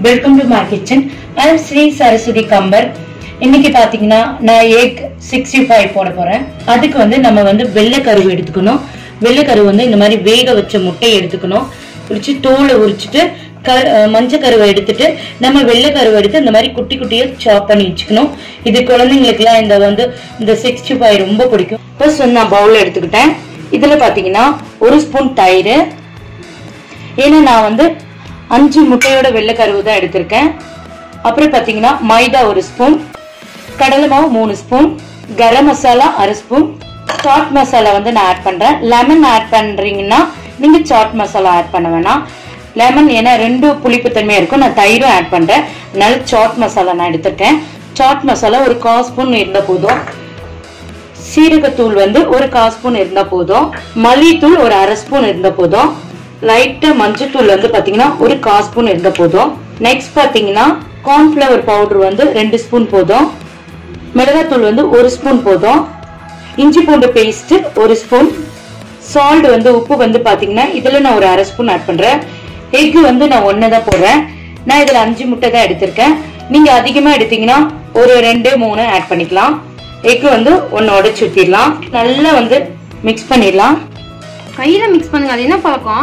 welcome to my kitchen I Sri Saraswathi Kambar இன்னைக்கு பாத்தீங்கன்னா நான் எக் சிக்ஸ்டி ஃபைவ் போட போறேன் அதுக்கு வந்து நம்ம வந்து வெள்ளைக்கருவு எடுத்துக்கணும் வெள்ளைக்கருவு வந்து இந்த மாதிரி வேக வச்ச முட்டையை எடுத்துக்கணும் உரிச்சு தோலை உரிச்சிட்டு கரு மஞ்சள் கருவை எடுத்துட்டு நம்ம வெள்ளைக்கருவை எடுத்து இந்த மாதிரி குட்டி குட்டியா சாப் பண்ணி வச்சுக்கணும் இது குழந்தைங்களுக்குலாம் இந்த வந்து இந்த சிக்ஸ்டி ஃபைவ் ரொம்ப பிடிக்கும் ஃபர்ஸ்ட் வந்து நான் பவுல் எடுத்துக்கிட்டேன் இதுல பாத்தீங்கன்னா ஒரு ஸ்பூன் தயிர் ஏன்னா நான் வந்து அஞ்சு முட்டையோட வெள்ளைக்கருவு தான் எடுத்திருக்கேன் அப்புறம் பார்த்தீங்கன்னா மைதா ஒரு ஸ்பூன் கடலை மாவு மூணு ஸ்பூன் கரம் மசாலா அரை ஸ்பூன் சாட் மசாலா வந்து நான் ஆட் பண்றேன் லெமன் ஆட் பண்றீங்கன்னா நீங்க சாட் மசாலா ஆட் பண்ண வேணாம் லெமன் ஏன்னா ரெண்டு புளிப்புத்தன்மையா இருக்கும் நான் தயிரும் ஆட் பண்றேன் அதனால சாட் மசாலா நான் எடுத்திருக்கேன் சாட் மசாலா ஒரு கால் ஸ்பூன் இருந்தா போதும் சீரகத்தூள் வந்து ஒரு கால் ஸ்பூன் இருந்தா போதும் மல்லித்தூள் ஒரு அரை ஸ்பூன் இருந்தா போதும் லைட்டா மஞ்சத்தூள் வந்து பாத்தீங்கன்னா ஒரு கால் ஸ்பூன் இருந்தா போதும் நெக்ஸ்ட் பாத்தீங்கன்னா கார்ன்ஃபிளவர் பவுடர் வந்து ரெண்டு ஸ்பூன் போதும் மிளகாத்தூள் வந்து ஒரு ஸ்பூன் போதும் இஞ்சி பூண்டு பேஸ்ட் ஒரு ஸ்பூன் சால்ட் வந்து உப்பு வந்து பாத்தீங்கன்னா இதுல நான் ஒரு அரை ஸ்பூன் ஆட் பண்றேன் எக் வந்து நான் ஒன்னு தான் போடுறேன் நான் இதுல அஞ்சு முட்டை தான் எடுத்திருக்கேன் நீங்க அதிகமா எடுத்தீங்கன்னா ஒரு ரெண்டு மூணு ஆட் பண்ணிக்கலாம் எக் வந்து ஒன்னு உடைச்சு ஊத்திடலாம் நல்லா வந்து மிக்ஸ் பண்ணிடலாம் கையில மிக்ஸ் பண்ணுங்க அது என்ன பழக்கம்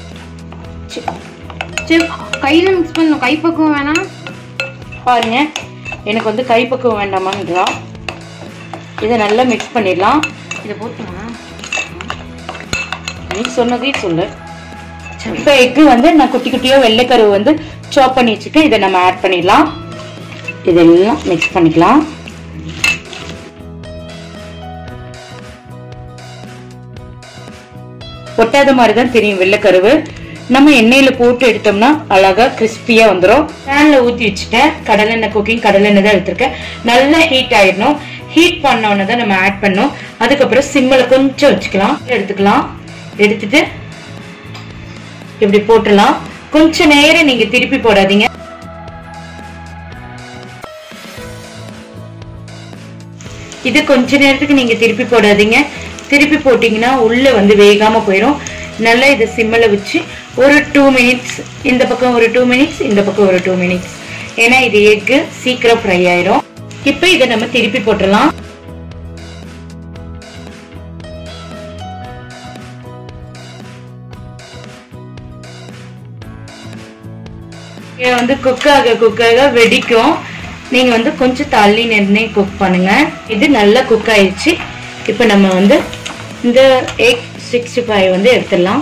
சரி கையில மிக்ஸ் பண்ணணும் கைப்பக்குவம் வேணாம் பாருங்க எனக்கு வந்து கைப்பக்குவம் வேண்டாமான்றா இதை நல்லா மிக்ஸ் பண்ணிடலாம் இதை போட்டுமா நீ சொன்னதையும் சொல்லு இப்போ எக்கு வந்து நான் குட்டி குட்டியோ வெள்ளைக்கருவு வந்து சாப் பண்ணி வச்சுருக்கேன் இதை நம்ம ஆட் பண்ணிடலாம் இதெல்லாம் மிக்ஸ் பண்ணிக்கலாம் ஒட்டாத மாதிரி தான் தெரியும் வெள்ளைக்கருவு நம்ம எண்ணெயில போட்டு எடுத்தோம்னா அழகா கிறிஸ்பியா வந்துடும் பேன்ல ஊத்தி வச்சுட்டேன் கடலெண்ணெய் குக்கிங் கடலெண்ணெய் தான் எடுத்திருக்கேன் நல்லா ஹீட் ஆயிடணும் ஹீட் பண்ணோன்னு தான் நம்ம ஆட் பண்ணோம் அதுக்கப்புறம் சிம்மில் கொஞ்சம் வச்சுக்கலாம் எடுத்துக்கலாம் எடுத்துட்டு இப்படி போட்டுடலாம் கொஞ்ச நேரம் நீங்க திருப்பி போடாதீங்க இது கொஞ்ச நேரத்துக்கு நீங்க திருப்பி போடாதீங்க திருப்பி போட்டீங்கன்னா உள்ள வந்து வேகாம போயிடும் நல்லா இதை சிம்மில் வச்சு ஒரு டூ மினிட்ஸ் இந்த பக்கம் ஒரு டூ மினிட்ஸ் இந்த பக்கம் ஒரு டூ மினிட்ஸ் ஏன்னா இது எக்கு சீக்கிரம் ஃப்ரை ஆயிரும் இப்போ இதை நம்ம திருப்பி போட்டுடலாம் இது வந்து குக் ஆக குக் ஆக வெடிக்கும் நீங்க வந்து கொஞ்சம் தள்ளி நின்று குக் பண்ணுங்க இது நல்லா குக் ஆயிடுச்சு இப்போ நம்ம வந்து இந்த எக் சிக்ஸ்டி ஃபைவ் வந்து எடுத்துடலாம்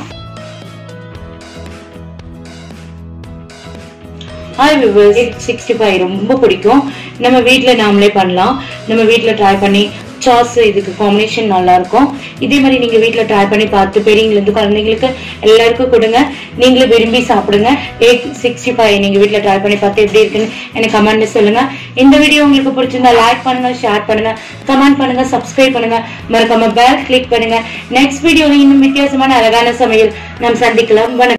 hi viewers egg sixty five ரொம்ப பிடிக்கும் நம்ம வீட்டில் நாமளே பண்ணலாம் நம்ம வீட்டில் ட்ரை பண்ணி சாஸ் இதுக்கு காம்பினேஷன் நல்லா இருக்கும் இதே மாதிரி நீங்க வீட்டில் ட்ரை பண்ணி பார்த்து பெரியவங்களுக்கு குழந்தைங்களுக்கு எல்லாருக்கும் கொடுங்க நீங்களும் விரும்பி சாப்பிடுங்க எக் சிக்ஸ்டி ஃபைவ் நீங்க வீட்டில் ட்ரை பண்ணி பார்த்து எப்படி இருக்குன்னு எனக்கு கமெண்ட்ல சொல்லுங்க இந்த வீடியோ உங்களுக்கு பிடிச்சிருந்தா லைக் பண்ணுங்க ஷேர் பண்ணுங்க கமெண்ட் பண்ணுங்க சப்ஸ்கிரைப் பண்ணுங்க மறக்காம பெல் கிளிக் பண்ணுங்க நெக்ஸ்ட் வீடியோவில் இன்னும் வித்தியாசமான அழகான சமையல் நாம் சந்திக்கலாம் வணக்கம்